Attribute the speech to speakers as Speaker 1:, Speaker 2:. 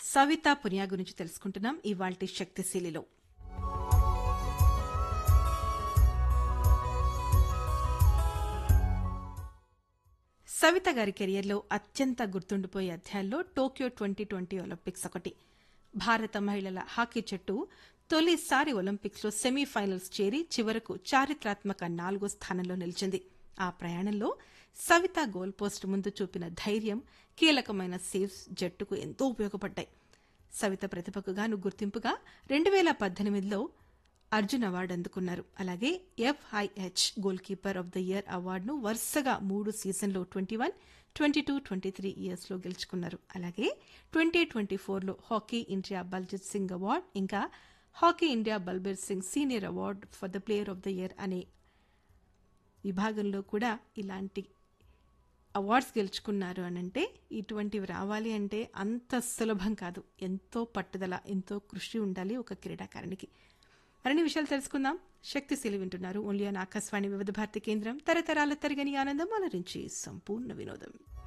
Speaker 1: సవితా పునియా గురించి తెలుసుకుంటున్నాం ఇవాల్టి శక్తిశీలిలో సవిత గారి కెరియర్లో అత్యంత గుర్తుండిపోయే అధ్యాయంలో టోక్యో ట్వంటీ ట్వంటీ ఒలింపిక్స్ ఒకటి భారత మహిళల హాకీ జట్టు తొలిసారి ఒలింపిక్స్లో సెమీఫైనల్స్ చేరి చివరకు చారిత్రాత్మక నాలుగో స్థానంలో నిలిచింది ఆ ప్రయాణంలో సవిత గోల్ పోస్ట్ ముందు చూపిన ధైర్యం కీలకమైన సేవ్స్ జట్టుకు ఎంతో ఉపయోగపడ్డాయి సవిత ప్రతిభకు గాను గుర్తింపుగా రెండు వేల పద్దెనిమిదిలో అర్జున్ అవార్డు అందుకున్నారు అలాగే FIH goalkeeper of the year అవార్డును వరుసగా మూడు సీజన్లో twenty one twenty two twenty three ఇయర్స్లో గెలుచుకున్నారు అలాగే ట్వంటీ ట్వంటీ ఫోర్లో hockey India Baljit Singh award ఇంకా hockey India Balbir Singh senior award for the player of the year అనే విభాగంలో కూడా ఇలాంటి అవార్డ్స్ గెలుచుకున్నారు అని అంటే ఇటువంటివి రావాలి అంటే అంత సులభం కాదు ఎంతో పట్టుదల ఎంతో కృషి ఉండాలి ఒక క్రీడాకారునికి మరిన్ని విషయాలు తెలుసుకుందాం శక్తిశీలి వింటున్నారు ఓన్లీ ఆన్ ఆకాశవాణి వివిధ భారతి కేంద్రం తరతరాల తరగని ఆనందం అలరించి సంపూర్ణ వినోదం